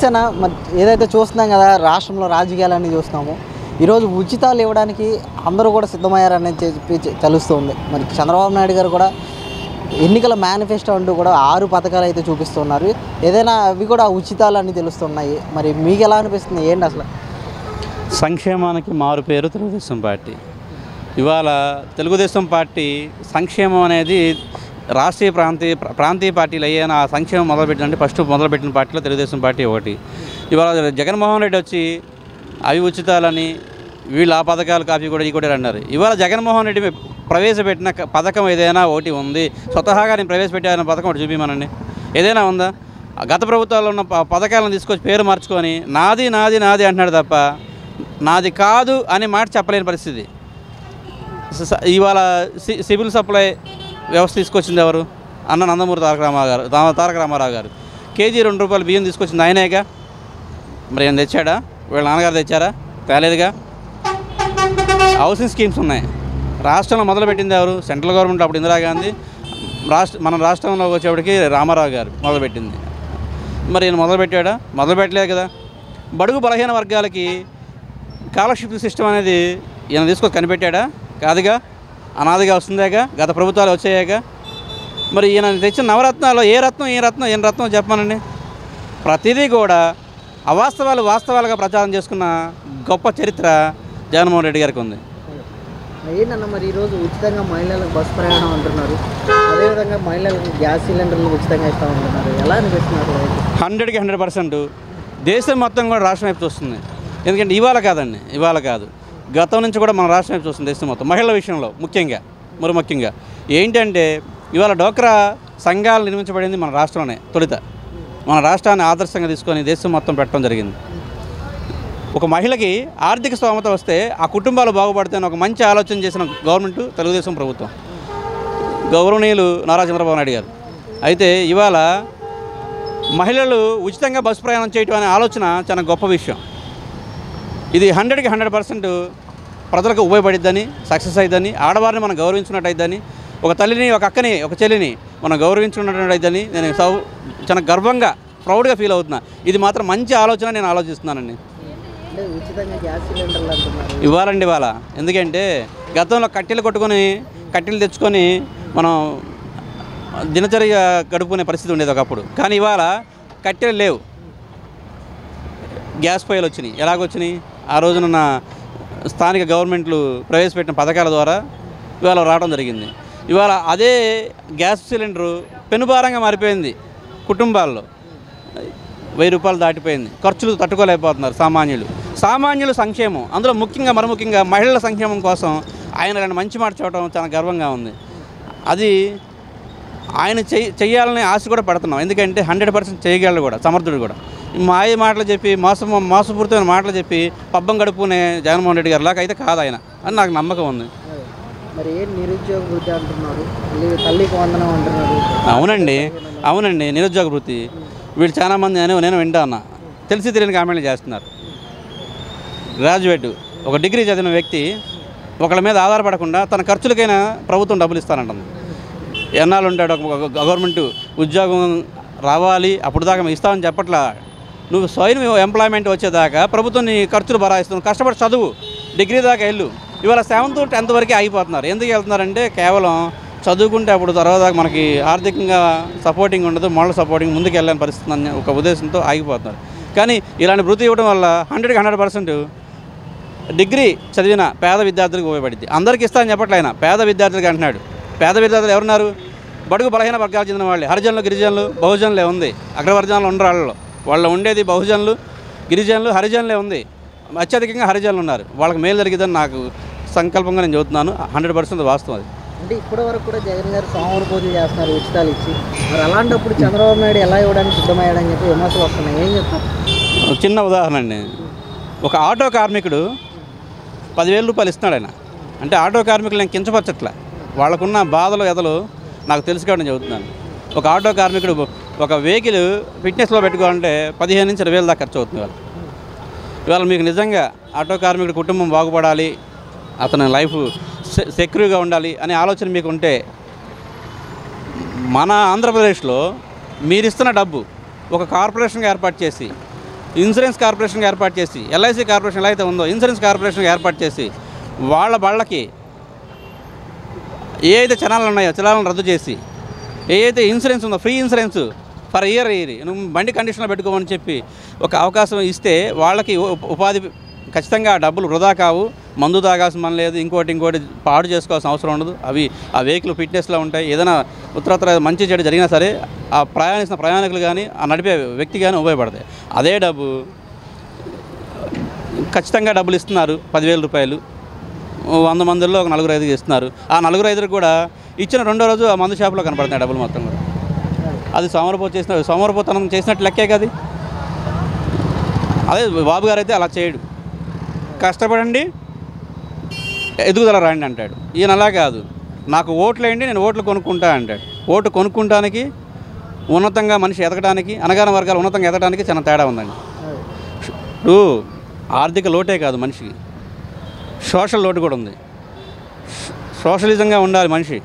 నమస్తేనా మరి ఏదైతే చూస్తున్నాం కదా రాష్ట్రంలో రాజకీయాలన్నీ చూస్తున్నాము ఈరోజు ఉచితాలు ఇవ్వడానికి అందరూ కూడా సిద్ధమయ్యారని చెప్పి చె- తెలుస్తుంది మరి చంద్రబాబు నాయుడు గారు కూడా ఎన్నికల మేనిఫెస్టో అంటూ కూడా ఆరు పథకాలు అయితే చూపిస్తున్నారు ఏదైనా అవి కూడా ఉచితాలు అని తెలుస్తున్నాయి మరి మీకు ఎలా అనిపిస్తుంది ఏంటి అసలు సంక్షేమానికి మారు పేరు తెలుగుదేశం పార్టీ ఇవాళ తెలుగుదేశం పార్టీ సంక్షేమం అనేది రాష్ట్రీయ ప్రాంతీయ ప్రాంతీయ పార్టీలు అయ్యాన ఆ సంక్షేమం మొదలుపెట్టినంటే ఫస్ట్ మొదలుపెట్టిన పార్టీలో తెలుగుదేశం పార్టీ ఒకటి ఇవాళ జగన్మోహన్ రెడ్డి వచ్చి అవి ఉచితాలని వీళ్ళు ఆ పథకాలు కాపీ కూడా ఈ కూడా అన్నారు ఇవాళ జగన్మోహన్ రెడ్డి ప్రవేశపెట్టిన క- పథకం ఏదైనా ఒకటి ఉంది స్వతహాగా నేను ప్రవేశపెట్టాన పథకం ఒకటి చూపించమనండి ఏదైనా ఉందా ఆ గత ప్రభుత్వాల్లో ఉన్న ప- పథకాలను తీసుకొచ్చి పేరు మార్చుకొని నాది నాది నాది అంటున్నాడు తప్ప నాది కాదు అనే మాట చెప్పలేని పరిస్థితి స- స- ఇవాళ సి సివిల్ సప్లై వ్యవస్థ తీసుకొచ్చింది ఎవరు అన్న నందమూరి తారక రామారావు గారు తా- తారక రామారావు గారు కేజీ రెండు రూపాయలు బియ్యం తీసుకొచ్చింది ఆయనేగా మరి ఏం తెచ్చాడా వీళ్ళ నాన్నగారు తెచ్చారా తేలేదుగా హౌసింగ్ స్కీమ్స్ ఉన్నాయి రాష్ట్రంలో మొదలుపెట్టింది ఎవరు సెంట్రల్ గవర్నమెంట్ అప్పుడు ఇందిరాగాంధీ రాష్ట్ర మన రాష్ట్రంలో వచ్చేప్పటికి రామారావు గారు మొదలుపెట్టింది మరి ఈయన మొదలుపెట్టాడా మొదలుపెట్టలేదు కదా బడుగు బలహీన వర్గాలకి స్కాలర్షిప్ సిస్టమ్ అనేది ఈయన తీసుకొని కనిపెట్టాడా కాదుగా అనాదిగా వస్తుందేగా గత ప్రభుత్వాలు వచ్చాయాగా మరి ఈయన తెచ్చిన నవరత్నాల్లో ఏ రత్నం ఏ రత్నం ఏ రత్నం చెప్పమనండి ప్రతిదీ కూడా అవాస్తవాలు వాస్తవాలుగా ప్రచారం చేసుకున్న గొప్ప చరిత్ర జగన్మోహన్ రెడ్డి గారికి ఉంది ఏంటన్న మరి ఈరోజు ఉచితంగా మహిళలకు బస్సు ప్రయాణం అంటున్నారు అదేవిధంగా మహిళలకు గ్యాస్ సిలిండర్లు ఉచితంగా ఇస్తామంటున్నారు ఎలా అనిపిస్తున్నారు హండ్రెడ్కి హండ్రెడ్ పర్సెంట్ దేశం మొత్తం కూడా రాష్ట్రం వైపు చూస్తుంది ఎందుకంటే ఇవాళ కాదండి ఇవాళ కాదు గతం నుంచి కూడా మన రాష్ట్రం వైపు చూస్తుంది దేశం మొత్తం మహిళల విషయంలో ముఖ్యంగా మరి ముఖ్యంగా ఏంటంటే ఇవాళ డోక్రా సంఘాలు నిర్మించబడింది మన రాష్ట్రంలోనే తొలుత మన రాష్ట్రాన్ని ఆదర్శంగా తీసుకొని దేశం మొత్తం పెట్టడం జరిగింది ఒక మహిళకి ఆర్థిక స్తోమత వస్తే ఆ కుటుంబాలు బాగుపడతాయని ఒక మంచి ఆలోచన చేసిన గవర్నమెంట్ తెలుగుదేశం ప్రభుత్వం గౌరవనీయులు నారా చంద్రబాబు నాయుడు గారు అయితే ఇవాళ మహిళలు ఉచితంగా బస్సు ప్రయాణం చేయటం అనే ఆలోచన చాలా గొప్ప విషయం ఇది హండ్రెడ్కి హండ్రెడ్ పర్సెంట్ ప్రజలకు ఉపయోగపడిద్దని సక్సెస్ అయిద్దని ఆడవారిని మనం గౌరవించినట్టు అయిద్దని ఒక తల్లిని ఒక అక్కని ఒక చెల్లిని మనం గౌరవించుకున్నట్టు అయిద్దని నేను సౌ చాలా గర్వంగా ప్రౌడ్గా ఫీల్ అవుతున్నా ఇది మాత్రం మంచి ఆలోచన నేను ఆలోచిస్తున్నానండి అంటే ఉచితంగా గ్యాస్ సిలిండర్లు అంటున్నారు ఇవ్వాలండి ఇవాళ ఎందుకంటే గతంలో కట్టెలు కొట్టుకొని కట్టెలు తెచ్చుకొని మనం దినచర్య గడుపుకునే పరిస్థితి ఉండేది ఒకప్పుడు కానీ ఇవాళ కట్టెలు లేవు గ్యాస్ పొయ్యిలు వచ్చినాయి ఎలాగొచ్చినాయి ఆ రోజునున్న స్థానిక గవర్నమెంట్లు ప్రవేశపెట్టిన పథకాల ద్వారా ఇవాళ రావడం జరిగింది ఇవాళ అదే గ్యాస్ సిలిండరు పెనుభారంగా మారిపోయింది కుటుంబాల్లో వెయ్యి రూపాయలు దాటిపోయింది ఖర్చులు తట్టుకోలేకపోతున్నారు సామాన్యులు సామాన్యుల సంక్షేమం అందులో ముఖ్యంగా మరి ముఖ్యంగా మహిళల సంక్షేమం కోసం ఆయన ఇలాంటి మంచి మాట చెప్పడం చాలా గర్వంగా ఉంది అది ఆయన చెయ్యి చెయ్యాలని ఆశ కూడా పడుతున్నాం ఎందుకంటే హండ్రెడ్ పర్సెంట్ చేయగలడు కూడా సమర్థుడు కూడా మాయ మాటలు చెప్పి మోసం మోసపూరితమైన మాటలు చెప్పి పబ్బం గడుపుకునే జగన్మోహన్ రెడ్డి గారు లాగా అయితే కాదు ఆయన అని నాకు నమ్మకం ఉంది మరి ఏం నిరుద్యోగ వృద్ధి అంటున్నారు మళ్ళీ తల్లికి వందనం అంటున్నారు అవునండి అవునండి నిరుద్యోగ వృత్తి వీళ్ళు చాలామంది నేను నేను వింటా ఉన్నా తెలిసి తెలియని కామెంట్లు చేస్తున్నారు గ్రాడ్యుయేట్ ఒక డిగ్రీ చదివిన వ్యక్తి ఒకళ్ళ మీద ఆధారపడకుండా తన ఖర్చులకైనా ప్రభుత్వం డబ్బులు ఇస్తానంటుంది ఎన్నాళ్ళు ఉంటాడు ఒక ఒక గవర్నమెంట్ ఉద్యోగం రావాలి అప్పుడు దాకా మేము ఇస్తామని చెప్పట్లా నువ్వు స్వయం ఎంప్లాయ్మెంట్ వచ్చేదాకా ప్రభుత్వం నీ ఖర్చులు భరాయిస్తుంది కష్టపడి చదువు డిగ్రీ దాకా వెళ్ళు ఇవాళ సెవెంత్ టెన్త్ వరకే ఆగిపోతున్నారు ఎందుకు వెళ్తున్నారంటే కేవలం చదువుకుంటే అప్పుడు తర్వాత మనకి ఆర్థికంగా సపోర్టింగ్ ఉండదు మోడల్ సపోర్టింగ్ ముందుకు వెళ్ళని పరిస్థితి అనే ఒక ఉద్దేశంతో ఆగిపోతున్నారు కానీ ఇలాంటి వృత్తి ఇవ్వడం వల్ల హండ్రెడ్కి హండ్రెడ్ పర్సెంట్ డిగ్రీ చదివిన పేద విద్యార్థులకు ఉపయోగపడింది అందరికీ ఇస్తా అని చెప్పట్లే ఆయన పేద విద్యార్థులకు అంటున్నాడు పేద విద్యార్థులు ఎవరున్నారు బడుగు బలహీన వర్గాలకు చెందిన వాళ్ళే హరిజనులు గిరిజనులు బహుజనులే ఉంది అగ్రవర్జనులు ఉండరు వాళ్ళలో వాళ్ళ ఉండేది బహుజనులు గిరిజనులు హరిజనులే ఉంది అత్యధికంగా హరిజనులు ఉన్నారు వాళ్ళకి మేలు జరిగిద్దని నాకు సంకల్పంగా నేను చెబుతున్నాను హండ్రెడ్ పర్సెంట్ వాస్తవం అది అంటే ఇప్పటి వరకు కూడా జగన్ గారు సోమవారం పూజలు చేస్తున్నారు ఉచితాలు ఇచ్చి మరి అలాంటప్పుడు చంద్రబాబు నాయుడు ఎలా ఇవ్వడానికి సిద్ధమయ్యాడని చెప్పి విమర్శలు వస్తున్నాయి ఏం చెప్తారు ఒక చిన్న ఉదాహరణ అండి ఒక ఆటో కార్మికుడు పదివేల రూపాయలు ఇస్తున్నాడు ఆయన అంటే ఆటో కార్మికులు నేను కించపరచట్లా వాళ్ళకున్న బాధలు ఎదలు నాకు తెలుసు కాబట్టి నేను చెబుతున్నాను ఒక ఆటో కార్మికుడు ఒక వెహికల్ ఫిట్నెస్లో పెట్టుకోవాలంటే పదిహేను నుంచి ఇరవై వేల దాకా ఖర్చు అవుతుంది వాళ్ళు ఇవాళ మీకు నిజంగా ఆటో కార్మికుడి కుటుంబం బాగుపడాలి అతని లైఫ్ సె సెక్యూర్గా ఉండాలి అనే ఆలోచన మీకు ఉంటే మన ఆంధ్రప్రదేశ్లో మీరు ఇస్తున్న డబ్బు ఒక కార్పొరేషన్గా ఏర్పాటు చేసి ఇన్సూరెన్స్ కార్పొరేషన్ ఏర్పాటు చేసి ఎల్ఐసి కార్పొరేషన్ ఎలా అయితే ఉందో ఇన్సూరెన్స్ కార్పొరేషన్ ఏర్పాటు చేసి వాళ్ళ బళ్ళకి ఏ అయితే చలానాలు ఉన్నాయో చలానాలను రద్దు చేసి ఏ అయితే ఇన్సూరెన్స్ ఉందో free insurance for year year నువ్వు బండి కండిషన్లో పెట్టుకోమని చెప్పి ఒక అవకాశం ఇస్తే వాళ్ళకి ఉ- ఉపాధి ఖచ్చితంగా ఆ డబ్బులు వృధా కావు మందు తాగాల్సిన పని లేదు ఇంకోటి ఇంకోటి పాడు చేసుకోవాల్సిన అవసరం ఉండదు అవి ఆ వెహికల్ ఫిట్నెస్లో ఉంటాయి ఏదైనా ఉత్తరత్తర మంచి చెడు జరిగినా సరే ఆ ప్రయాణిస్తున్న ప్రయాణికులు కానీ ఆ నడిపే వ్యక్తి కానీ ఉపయోగపడతాయి అదే డబ్బు ఖచ్చితంగా డబ్బులు ఇస్తున్నారు పదివేల రూపాయలు ఓ వంద మందిలో ఒక నలుగురు ఐదుగురు ఇస్తున్నారు ఆ నలుగురు ఐదుగురు కూడా ఇచ్చిన రెండో రోజు ఆ మందు షాపులో కనపడుతున్నాయి డబ్బులు మొత్తం కూడా అది సోమరపో చేసిన సోమరపోతనం చేసినట్టు లెక్కే కదా అదే బాబు గారు అయితే అలా చేయడు కష్టపడండి ఎదుగుదల రండి అంటాడు ఈయన అలా కాదు నాకు ఓట్లు వేయండి నేను ఓట్లు కొనుక్కుంటా అంటాడు ఓటు కొనుక్కుంటానికి ఉన్నతంగా మనిషి ఎదగడానికి అనగాన వర్గాలు ఉన్నతంగా ఎదగడానికి చాలా తేడా ఉందండి ఇప్పుడు ఆర్థిక లోటే కాదు మనిషికి సోషల్ లోటు కూడా ఉంది సోషలిజంగా ఉండాలి మనిషి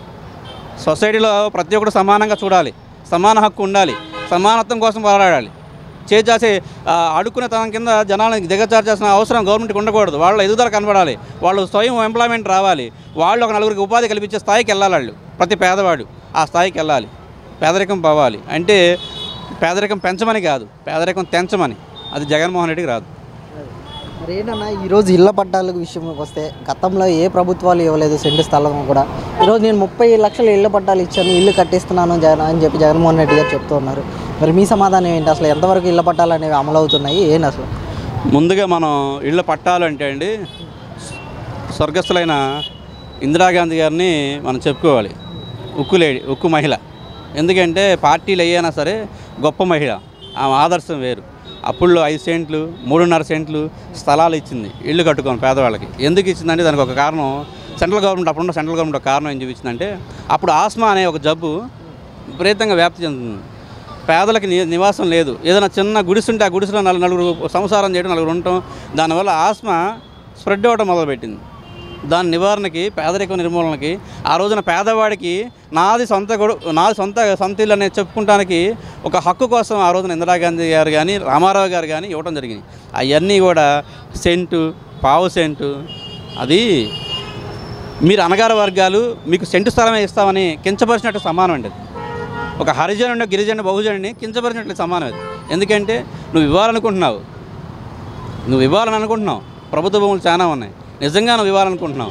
సొసైటీలో ప్రతి ఒక్కరు సమానంగా చూడాలి సమాన హక్కు ఉండాలి సమానత్వం కోసం పోరాడాలి చేసేసి అడుక్కునే తనం కింద జనాలను దిగజార్చాల్సిన అవసరం గవర్నమెంట్కి ఉండకూడదు వాళ్ళ ఎదుగుదల కనబడాలి వాళ్ళు స్వయం ఎంప్లాయ్మెంట్ రావాలి వాళ్ళు ఒక నలుగురికి ఉపాధి కల్పించే స్థాయికి వెళ్ళాలి వాళ్ళు ప్రతి పేదవాడు ఆ స్థాయికి వెళ్ళాలి పేదరికం పోవాలి అంటే పేదరికం పెంచమని కాదు పేదరికం తెంచమని అది జగన్మోహన్ రెడ్డికి రాదు మరి ఏంటన్నా ఈరోజు ఇళ్ల పట్టాల విషయంలోకి వస్తే గతంలో ఏ ప్రభుత్వాలు ఇవ్వలేదు సెంటు స్థలం కూడా ఈరోజు నేను ముప్పై లక్షల ఇళ్ల పట్టాలు ఇచ్చాను ఇల్లు కట్టిస్తున్నాను జగన్ అని చెప్పి జగన్మోహన్ రెడ్డి గారు చెప్తూ ఉన్నారు మరి మీ సమాధానం ఏంటి అసలు ఎంతవరకు ఇళ్ల పట్టాలు అనేవి అమలు అవుతున్నాయి ఏంటి అసలు ముందుగా మనం ఇళ్ళ పట్టాలు అంటే అండి స్వర్గస్థులైన ఇందిరాగాంధీ గారిని మనం చెప్పుకోవాలి ఉక్కు లేడి ఉక్కు మహిళ ఎందుకంటే పార్టీలు అయ్యానా సరే గొప్ప మహిళ ఆమె ఆదర్శం వేరు అప్పుల్లో ఐదు సెంట్లు మూడున్నర సెంట్లు స్థలాలు ఇచ్చింది ఇల్లు కట్టుకోని పేదవాళ్ళకి ఎందుకు ఇచ్చిందంటే దానికి ఒక కారణం సెంట్రల్ గవర్నమెంట్ అప్పుడున్న సెంట్రల్ గవర్నమెంట్ ఒక కారణం ఏం చూపించిందంటే అప్పుడు ఆస్మా అనే ఒక జబ్బు విపరీతంగా వ్యాప్తి చెందుతుంది పేదలకి ని- నివాసం లేదు ఏదైనా చిన్న గుడిసె ఉంటే ఆ గుడిసెలో నలుగురు నలుగురు సంసారం చేయడం నలుగురు ఉండటం దానివల్ల ఆస్మా స్ప్రెడ్ అవ్వడం మొదలుపెట్టింది దాని నివారణకి పేదరికం నిర్మూలనకి ఆ రోజున పేదవాడికి నాది సొంత గొడు నాది సొంత సొంత ఇల్లు అనేది చెప్పుకుంటానికి ఒక హక్కు కోసం ఆ రోజున ఇందిరాగాంధీ గారు కానీ రామారావు గారు కానీ ఇవ్వడం జరిగింది అవన్నీ కూడా సెంటు పావు సెంటు అది మీరు అనగార వర్గాలు మీకు సెంటు స్థలమే ఇస్తామని కించపరిచినట్టు సమానం అండి అది ఒక హరిజనుడు గిరిజన బహుజనుడిని కించపరిచినట్లు సమానం అది ఎందుకంటే నువ్వు ఇవ్వాలనుకుంటున్నావు నువ్వు ఇవ్వాలని అనుకుంటున్నావు ప్రభుత్వ భూములు చాలా ఉన్నాయి నిజంగా నువ్వు ఇవ్వాలనుకుంటున్నావు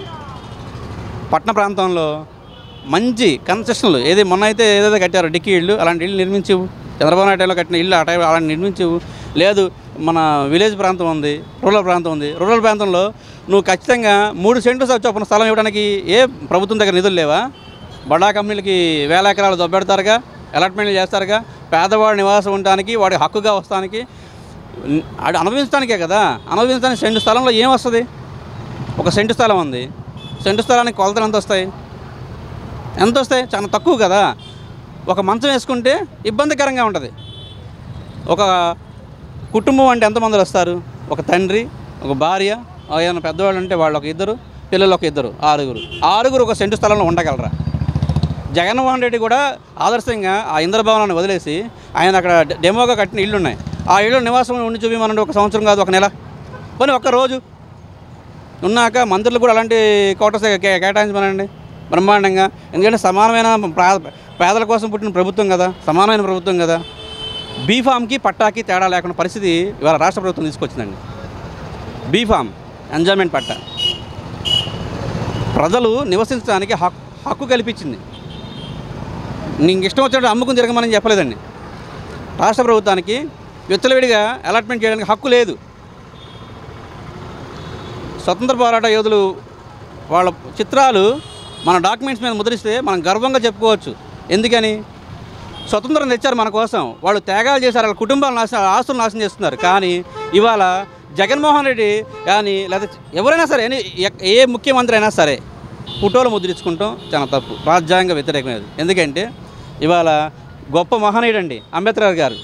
పట్టణ ప్రాంతంలో మంచి కన్సెషన్లు ఏది మొన్న అయితే ఏదైతే కట్టారో డిక్కీ ఇళ్ళు అలాంటి ఇల్లు నిర్మించవు చంద్రబాబు నాయుడు టైంలో కట్టిన ఇల్లు ఆ టైం అలాంటి నిర్మించవు లేదు మన విలేజ్ ప్రాంతం ఉంది రూరల్ ప్రాంతం ఉంది రూరల్ ప్రాంతంలో నువ్వు ఖచ్చితంగా మూడు సెంట్లు చొప్పున స్థలం ఇవ్వడానికి ఏ ప్రభుత్వం దగ్గర నిధులు లేవా బడా కంపెనీలకి వేల ఎకరాలు దొబ్బెడతారుగా అలాట్మెంట్లు చేస్తారుగా పేదవాడి నివాసం ఉండడానికి వాడి హక్కుగా వస్తానికి ఆడు అనుభవించడానికే కదా అనుభవించడానికి సెంటు స్థలంలో ఏం వస్తుంది ఒక సెంటు స్థలం ఉంది సెంటు స్థలానికి కొలతలు ఎంత వస్తాయి ఎంత వస్తాయి చాలా తక్కువ కదా ఒక మంచం వేసుకుంటే ఇబ్బందికరంగా ఉంటుంది ఒక కుటుంబం అంటే ఎంతమంది వస్తారు ఒక తండ్రి ఒక భార్య ఏమైనా పెద్దవాళ్ళు అంటే వాళ్ళు ఒక ఇద్దరు పిల్లలు ఒక ఇద్దరు ఆరుగురు ఆరుగురు ఒక సెంటు స్థలంలో ఉండగలరా జగన్మోహన్ రెడ్డి కూడా ఆదర్శంగా ఆ ఇంద్రభవనాన్ని వదిలేసి ఆయన అక్కడ డె- డెమోగా కట్టిన ఇళ్ళు ఉన్నాయి ఆ ఇళ్ళు నివాసం ఉండి చూపిమనండి ఒక సంవత్సరం కాదు ఒక నెల పోనీ ఒక్క రోజు ఉన్నాక మంత్రులు కూడా అలాంటి కోటర్స్ కే- కేటాయించమనండి బ్రహ్మాండంగా ఎందుకంటే సమానమైన ప్రా- పేదల కోసం పుట్టిన ప్రభుత్వం కదా సమానమైన ప్రభుత్వం కదా బీఫామ్కి పట్టాకి తేడా లేకుండా పరిస్థితి ఇవాళ రాష్ట్ర ప్రభుత్వం తీసుకొచ్చిందండి బీఫామ్ ఎంజాయ్మెంట్ పట్టా ప్రజలు నివసించడానికి హక్కు హక్కు కల్పించింది నీకు ఇష్టం వచ్చినట్టు అమ్ముకుని తిరగమని చెప్పలేదండి రాష్ట్ర ప్రభుత్వానికి విచ్చలవిడిగా అలాట్మెంట్ చేయడానికి హక్కు లేదు స్వతంత్ర పోరాట యోధులు వాళ్ళ చిత్రాలు మన డాక్యుమెంట్స్ మీద ముద్రిస్తే మనం గర్వంగా చెప్పుకోవచ్చు ఎందుకని స్వతంత్రం తెచ్చారు మన కోసం వాళ్ళు త్యాగాలు చేశారు వాళ్ళ కుటుంబాలు నాశనం వాళ్ళ ఆస్తులు నాశనం చేస్తున్నారు కానీ ఇవాళ జగన్మోహన్ రెడ్డి కానీ లేదా ఎవరైనా సరే ఎనీ- ఎక్- ఏ ముఖ్యమంత్రి అయినా సరే ఫోటోలు ముద్రించుకుంటాం చాలా తప్పు రాజ్యాంగ వ్యతిరేకమైనది ఎందుకంటే ఇవాళ గొప్ప మహనీయుడు అండి అంబేద్కర్ గారు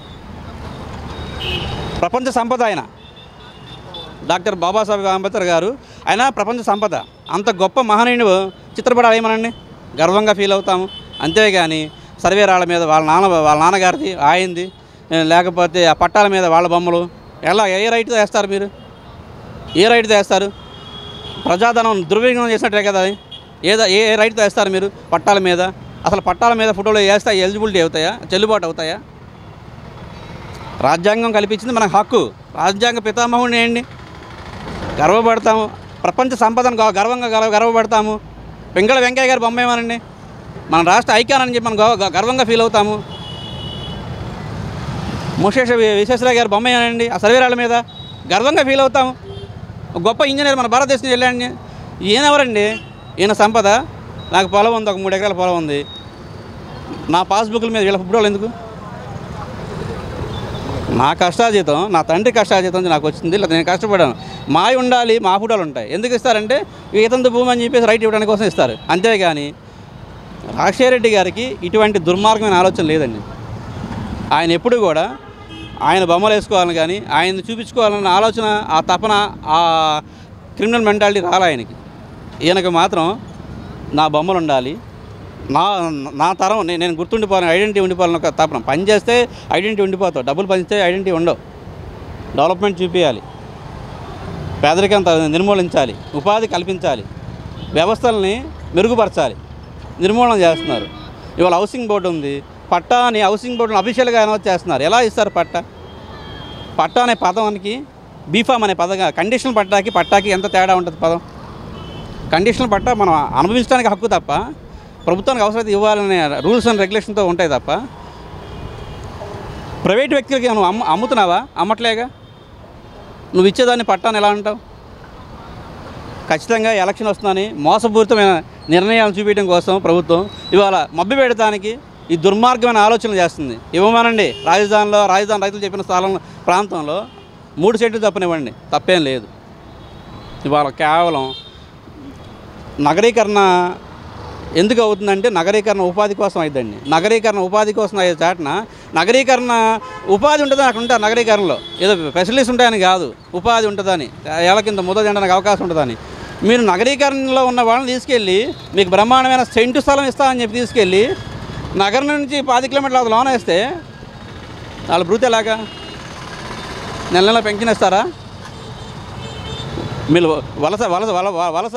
ప్రపంచ సంపద ఆయన డాక్టర్ బాబాసాహెబ్ అంబేద్కర్ గారు ఆయన ప్రపంచ సంపద అంత గొప్ప మహనీయుడు చిత్రపటాలు ఏమనండి గర్వంగా ఫీల్ అవుతాము అంతేగాని సర్వే రాళ్ళ మీద వాళ్ళ నాన్న వాళ్ళ నాన్నగారిది ఆయింది ఏ, లేకపోతే ఆ పట్టాల మీద వాళ్ళ బొమ్మలు ఎలా ఏ రైట్తో వేస్తారు మీరు ఏ రైట్తో వేస్తారు ప్రజాధనం దుర్వినియోగం చేసినట్టే కదా అది ఏదో ఏ ఏ రైట్తో వేస్తారు మీరు పట్టాల మీద అసలు పట్టాల మీద ఫోటోలు వేస్తే ఎలిజిబిలిటీ అవుతాయా చెల్లుబాటు అవుతాయా రాజ్యాంగం కల్పించింది మనకు హక్కు రాజ్యాంగ పితామహుడిని ఏంటి గర్వపడతాము ప్రపంచ సంపదను గ- గర్వంగా గర్వ గర్వపడతాము వెంకట వెంకయ్య గారి బొమ్మ ఏమనండి మన రాష్ట్ర ఐక్యానని చెప్పి మనం గ- గ- గర్వంగా ఫీల్ అవుతాము ముశేష వి- విశ్వేశ్వరయ్య గారి బొమ్మ ఏనండి ఆ సర్వేరాళ్ళ మీద గర్వంగా ఫీల్ అవుతాము ఒక గొప్ప ఇంజనీర్ మన భారతదేశం నుంచి వెళ్ళండి ఈయన ఎవరండి ఈయన సంపద నాకు పొలం ఉంది ఒక మూడు ఎకరాల పొలం ఉంది నా పాస్బుక్ల మీద వీళ్ళ ఫుట్బాల్ ఎందుకు నా కష్టాజీతం నా తండ్రి కష్టాజీతం నాకు వచ్చింది లేదా నేను కష్టపడాను మావి ఉండాలి మా ఫోటోలు ఉంటాయి ఎందుకు ఇస్తారంటే ఇతంత భూమి అని చెప్పేసి రైట్ ఇవ్వడానికి కోసం ఇస్తారు అంతేగాని రాజశేఖర రెడ్డి గారికి ఇటువంటి దుర్మార్గమైన ఆలోచన లేదండి ఆయన ఎప్పుడు కూడా ఆయన బొమ్మలు వేసుకోవాలని కానీ ఆయన చూపించుకోవాలన్న ఆలోచన ఆ తపన ఆ క్రిమినల్ మెంటాలిటీ రాలే ఆయనకి ఈయనకు మాత్రం నా బొమ్మలు ఉండాలి నా నా తరం నేను నేను గుర్తుండిపోవాలని ఐడెంటిటీ ఉండిపోవాలని ఒక తపన పని చేస్తే ఐడెంటిటీ ఉండిపోతావు డబ్బులు పంచితే ఐడెంటిటీ ఉండవు డెవలప్మెంట్ చూపించాలి పేదరికం త- నిర్మూలించాలి ఉపాధి కల్పించాలి వ్యవస్థల్ని మెరుగుపరచాలి నిర్మూలన చేస్తున్నారు ఇవాళ హౌసింగ్ బోర్డు ఉంది పట్టా అని హౌసింగ్ బోర్డును అఫీషియల్గా అనౌన్స్ చేస్తున్నారు ఎలా ఇస్తారు పట్టా పట్టా అనే పదానికి బీఫామ్ అనే పదం కండిషనల్ పట్టాకి పట్టాకి ఎంత తేడా ఉంటుంది పదం కండిషనల్ పట్టా మనం అనుభవించడానికి హక్కు తప్ప ప్రభుత్వానికి అవసరం ఇవ్వాలనే రూల్స్ అండ్ రెగ్యులేషన్తో ఉంటాయి తప్ప ప్రైవేట్ వ్యక్తులకి నువ్వు అమ్ము అమ్ముతున్నావా అమ్మట్లేగా నువ్వు ఇచ్చేదాన్ని పట్టాను ఎలా అంటావు ఖచ్చితంగా ఎలక్షన్ వస్తుందని మోసపూరితమైన నిర్ణయాలు చూపించడం కోసం ప్రభుత్వం ఇవాళ మబ్బి పెడతానికి ఈ దుర్మార్గమైన ఆలోచనలు చేస్తుంది ఇవ్వమనండి రాజధానిలో రాజధాని రైతులు చెప్పిన స్థలం ప్రాంతంలో మూడు సెట్లు తప్పనివ్వండి తప్పేం లేదు ఇవాళ కేవలం నగరీకరణ ఎందుకు అవుతుందంటే నగరీకరణ ఉపాధి కోసం అయిద్దండి నగరీకరణ ఉపాధి కోసం అయ్యే చాటున నగరీకరణ ఉపాధి ఉంటుందని అక్కడ ఉంటారు నగరీకరణలో ఏదో ఫెసిలిటీస్ ఉంటాయని కాదు ఉపాధి ఉంటుందని ఏళ్ళకింత ముద్ద తినడానికి అవకాశం ఉంటుందని మీరు నగరీకరణలో ఉన్న వాళ్ళని తీసుకెళ్ళి మీకు బ్రహ్మాండమైన సెంటు స్థలం ఇస్తామని చెప్పి తీసుకెళ్ళి నగరం నుంచి పాతి కిలోమీటర్ల లోన వేస్తే వాళ్ళ బ్రూత్ ఎలాగా నెల నెల పెన్షన్ ఇస్తారా మీరు వలస వలస వల వలస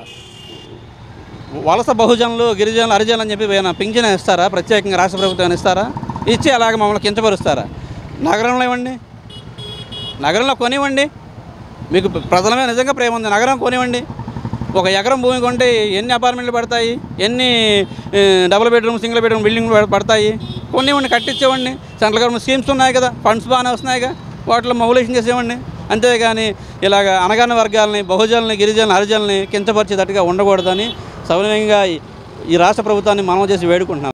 వలస బహుజనులు గిరిజనులు హరిజనులు అని చెప్పి ఏమైనా పింఛన్ ఇస్తారా ప్రత్యేకంగా రాష్ట్ర ప్రభుత్వం ఇస్తారా ఇచ్చి అలాగ మమ్మల్ని కించపరుస్తారా నగరంలో ఇవ్వండి నగరంలో కొనివ్వండి మీకు ప్రజల మీద నిజంగా ప్రేమ ఉంది నగరం కొనివ్వండి ఒక ఎకరం భూమి కొంటే ఎన్ని అపార్ట్మెంట్లు పడతాయి ఎన్ని ఏ, డబుల్ బెడ్రూమ్ సింగిల్ బెడ్రూమ్ బిల్డింగ్లు పడ- పడతాయి కొనివ్వండి కట్టించేవ్వండి సెంట్రల్ గవర్నమెంట్ స్కీమ్స్ ఉన్నాయి కదా ఫండ్స్ బాగానే వస్తున్నాయిగా వాటిలో మొబిలైజేషన్ చేసేవ్వండి అంతేగాని ఇలాగ అనగాని వర్గాలని బహుజనుల్ని గిరిజనులు హరిజనుల్ని కించపరిచేటట్టుగా ఉండకూడదని సౌమ్యంగా ఈ- ఈ రాష్ట్ర ప్రభుత్వాన్ని మనం చేసి వేడుకుంటున్నాం